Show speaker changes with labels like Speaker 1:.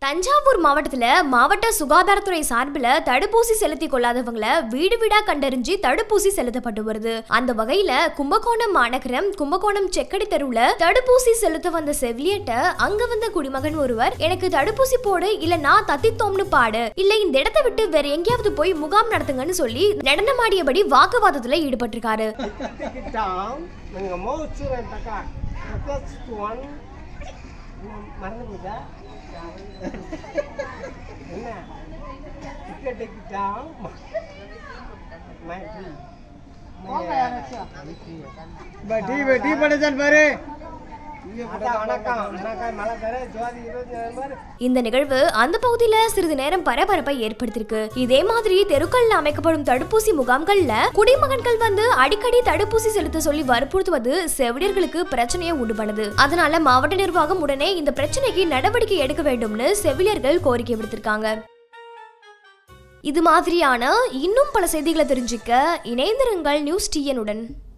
Speaker 1: தஞ்சாவூர் மாவட்டத்துல மாவட்ட சுகாதாரத்துறை சார்பில் தடுப்பூசி செலுத்திக் கொள்ளாதவங்கள வீடு வீடா கண்டறிஞ்சு தடுப்பூசி செலுத்தப்பட்டு வருது அந்த வகையில கும்பகோணம் மாநகரம் கும்பகோணம் செக்கடி தெருவுல தடுப்பூசி செலுத்த வந்த செவிலியட்ட அங்க வந்த குடிமகன் ஒருவர் எனக்கு தடுப்பூசி போடு இல்ல நான் தத்தித்தோம்னு பாடு இல்ல இந்த இடத்தை விட்டு வேற எங்கேயாவது போய் முகாம் நடத்துங்கன்னு சொல்லி நடனமாடியபடி வாக்குவாதத்துல ஈடுபட்டிருக்காரு
Speaker 2: Take it down. நீங்க மூச்சு ரெண்டக்கா That's one. மறந்து போச்சா என்ன ticket take it down my tree
Speaker 3: டி டி படச்சான் பாரு
Speaker 2: வணக்கம் வணக்கம் மழை தர ஜோதி இருபத்தி ஏழு பாரு
Speaker 1: இந்த நிகழ்வு அந்த பகுதியில சிறிது நேரம் பரபரப்பை ஏற்படுத்தியிருக்கு இதே மாதிரி தெருக்கள்ல அமைக்கப்படும் தடுப்பூசி முகாம்கள்ல குடிமகன்கள் வந்து அடிக்கடி தடுப்பூசி செலுத்த சொல்லி வற்புறுத்துவது செவிலியர்களுக்கு பிரச்சனையை உண்டு பண்ணுது அதனால மாவட்ட நிர்வாகம் உடனே இந்த பிரச்சனைக்கு நடவடிக்கை எடுக்க வேண்டும்னு செவிலியர்கள் கோரிக்கை விடுத்திருக்காங்க இது மாதிரியான இன்னும் பல செய்திகளை தெரிஞ்சுக்க இணைந்திருங்கள் நியூஸ் டிஎனுடன்